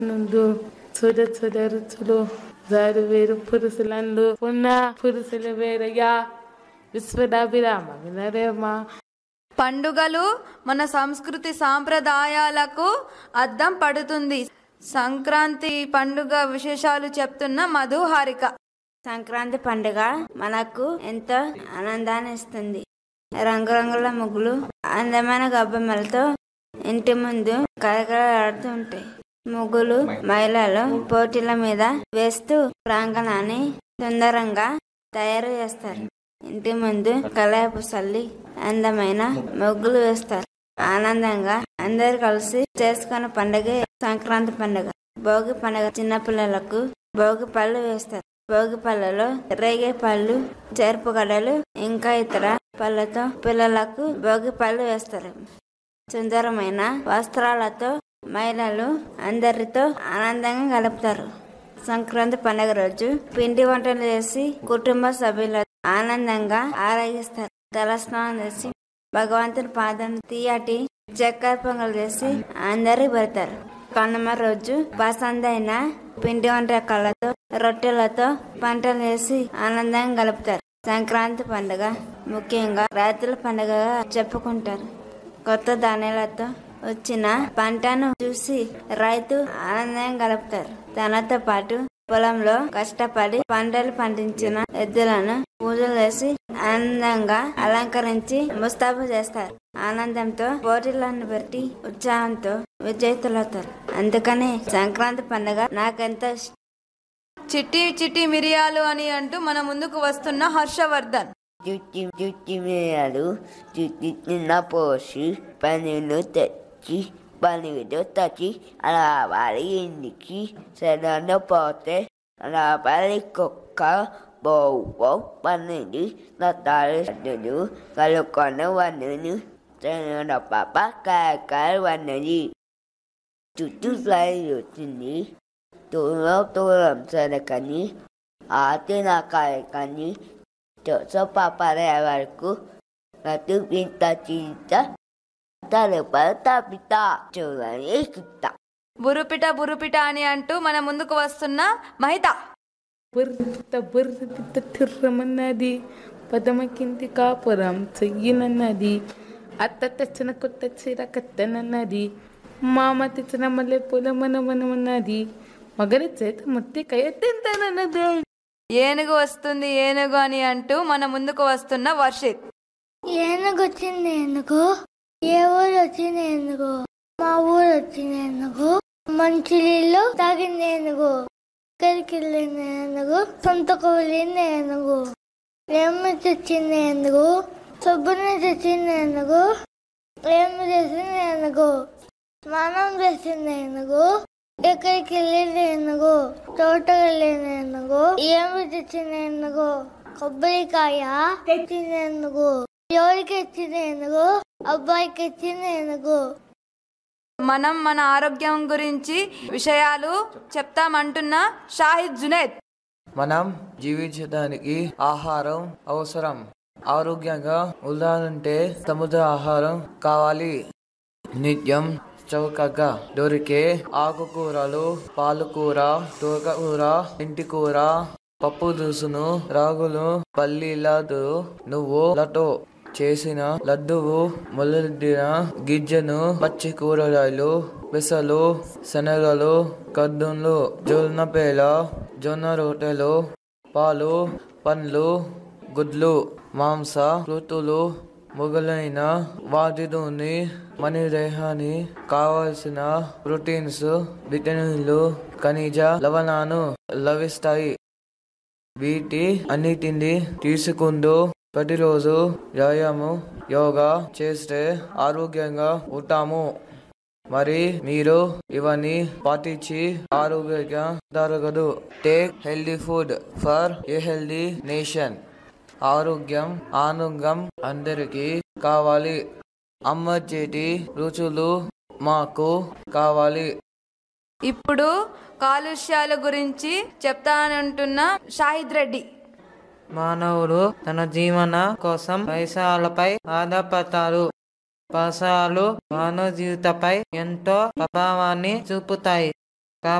నుండు చూడ చూడ రుచులు జారు వేరు పురుషులందు ఉన్న పురుషుల వేరయ్యా విశ్వదాభిరామ వినరేమ పండుగలు మన సంస్కృతి సాంప్రదాయాలకు అద్దం పడుతుంది సంక్రాంతి పండుగ విశేషాలు చెప్తున్న మధు హారిక సంక్రాంతి పండుగ మనకు ఎంతో ఆనందాన్ని ఇస్తుంది రంగురంగుల ముగ్గులు అందమైన గబ్బెమ్మలతో ఇంటి ముందు కలకలాడుతూ ఉంటాయి ముగ్గులు మహిళలు పోటీల మీద వేస్తూ ప్రాంగణాన్ని సుందరంగా తయారు చేస్తారు ఇంటి ముందు కళాపు చల్లి అందమైన ముగ్గులు వేస్తారు ఆనందంగా అందరు కలిసి చేసుకున్న పండుగ సంక్రాంతి పండుగ భోగి పండుగ చిన్నపిల్లలకు భోగి పళ్ళు వేస్తారు భోగి పళ్ళలో రేగే పళ్ళు చెరుపు గడలు ఇంకా ఇతర పళ్ళతో పిల్లలకు భోగి పళ్ళు వేస్తారు సుందరమైన వస్త్రాలతో మహిళలు అందరితో ఆనందంగా గడుపుతారు సంక్రాంతి పండుగ రోజు పిండి వంటలు చేసి కుటుంబ సభ్యులతో ఆనందంగా ఆరగిస్తారు తలస్నానం చేసి భగవంతుని పాదం తీయటి చక్కెర పొంగల్ చేసి అందరికి పెడతారు కనుమ రోజు పసందైన పిండి వంటకాలతో రొట్టెలతో పంటలు వేసి ఆనందంగా గలుపుతారు సంక్రాంతి పండుగ ముఖ్యంగా రైతుల పండుగగా చెప్పుకుంటారు కొత్త ధాన్యాలతో వచ్చిన పంటను చూసి రైతు ఆనందంగా గడుపుతారు తనతో పాటు పొలంలో కష్టపడి పంటలు పండించిన ఎద్దులను పూజలు చేసి ఆనందంగా అలంకరించి ముస్తాబు చేస్తారు ఆనందంతో పోటీలను పెట్టి ఉత్సాహంతో విజేతలవుతారు అందుకనే సంక్రాంతి పండుగ నాకెంతో ఇష్టం చిట్టి చిట్టి మిరియాలు అని అంటూ మన ముందుకు వస్తున్న హర్షవర్ధన్ చుట్టి చుట్టి మేయాలు చుట్టి చిన్న పోసి పనులు తెచ్చి పనులు తెచ్చి అలా వారి ఇంటికి సడన్ పోతే అలా వారి కుక్క బొవ్వ పనులు నత్తాలు సడ్డులు కలుకొని వన్నులు తినడ పాప కాయకాయ వన్నది చుట్టూ ఫ్లై వచ్చింది దూరం దూరం సరకని ఆతిన కాయకని Terus papa lewatku Lalu minta cinta Daripada tapi tak Jangan kita బురుపిట బురుపిట అని అంటూ మన ముందుకు వస్తున్న మహిత బుర్రిత బుర్రిత ఠిర్రమన్నది పదమకింది కాపురం చెయ్యినన్నది అత్త తెచ్చిన కొత్త చీర కత్తనన్నది మామ తెచ్చిన మల్లె పూల మనమనమన్నది మగరి చేత ముట్టి కయ్యెత్తింతనన్నది ఏనుగు వస్తుంది ఏనుగు అని అంటూ మన ముందుకు వస్తున్న వర్షిత్ ఏనుగు వచ్చింది ఎందుకు ఏ ఊరు వచ్చింది ఎందుకు మా ఊరు వచ్చింది ఎందుకు మంచి నీళ్ళు తాగింది ఎందుకు ఇక్కడికి వెళ్ళింది ఎందుకు సొంతకు వెళ్ళింది ఎందుకు ఏమి తెచ్చింది ఎందుకు సబ్బుని తెచ్చింది ఎందుకు ఏమి చేసింది ఎందుకు స్నానం చేసింది ఎందుకు ఎక్కడికి వెళ్ళింది ఎందుకు తోటకు వెళ్ళింది ఎందుకు ఏమి తెచ్చింది ఎందుకు కొబ్బరికాయ తెచ్చింది ఎందుకు ఎవరికి ఇచ్చింది ఎందుకు అబ్బాయికి ఇచ్చింది ఎందుకు మనం మన ఆరోగ్యం గురించి విషయాలు చెప్తామంటున్న షాహిద్ జునేద్ మనం జీవించడానికి ఆహారం అవసరం ఆరోగ్యంగా ఉండాలంటే సముద్ర ఆహారం కావాలి నిత్యం చౌకగా దొరికే ఆకుకూరలు పాలకూర తోకకూర ఇంటి కూర పప్పు దుసును రాగులు పల్లీలతో నువ్వులతో చేసిన లడ్డువు మొలదిన గిజ్జను పచ్చి కూరగాయలు పెసలు శనగలు కద్దున్లు జొన్న పేల జొన్న రొట్టెలు పాలు పండ్లు గుడ్లు మాంస కృతులు మొదలైన వాటితోని మన దేహాన్ని కావలసిన ప్రోటీన్స్ విటమిన్లు ఖనిజ లవణాలు లభిస్తాయి వీటి అన్నిటిని తీసుకుంటూ ప్రతిరోజు వ్యాయామం యోగా చేస్తే ఆరోగ్యంగా ఉంటాము మరి మీరు ఇవన్నీ పాటించి ఆరోగ్యంగా జరగదు take healthy food for a healthy nation ఆరోగ్యం ఆనందం అందరికీ కావాలి అమ్మ చేతి రుచులు మాకు కావాలి ఇప్పుడు కాలుష్యాల గురించి చెప్తానంటున్న షాహిద్ రెడ్డి మానవుడు తన జీవన కోసం పైసలపై ఆధారపడతారు పైసలు మానవ జీవితపై ఎంతో ప్రభావాన్ని చూపుతాయి